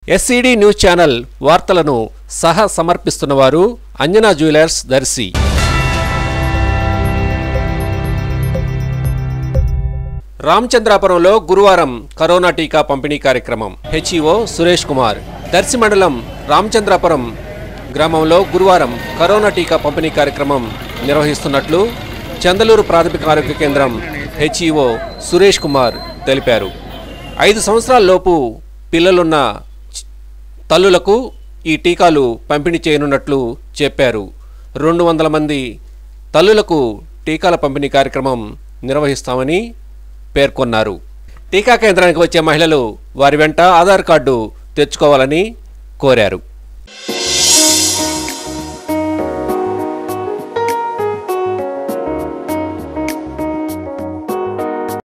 SCD news channel వార్తలను సహ సమర్పిస్తున్నవారు అంజనా జ్యువెలర్స్ దర్శి రామచంద్రాపురంలో గురువారం కరోనా టీకా పంపిణీ కార్యక్రమం హెచ్ఈఓ సురేష్ కుమార్ దర్శి మండలం రామచంద్రాపురం గ్రామంలో గురువారం కరోనా టీకా పంపిణీ కార్యక్రమం నిర్వహిస్తున్నట్లు చందలూరు ప్రాథమిక ఆరోగ్య కేంద్రం హెచ్ఈఓ సురేష్ కుమార్ తెలిపారు ఐదు సంవత్సరాల లోపు పిల్లలున్న తల్లులకు ఈ టీకాలు పంపిణీ చేయనున్నట్లు చెప్పారు రెండు వందల మంది తల్లులకు టీకాల పంపిణీ కార్యక్రమం నిర్వహిస్తామని పేర్కొన్నారు టీకా కేంద్రానికి వచ్చే మహిళలు వారి వెంట ఆధార్ కార్డు తెచ్చుకోవాలని కోరారు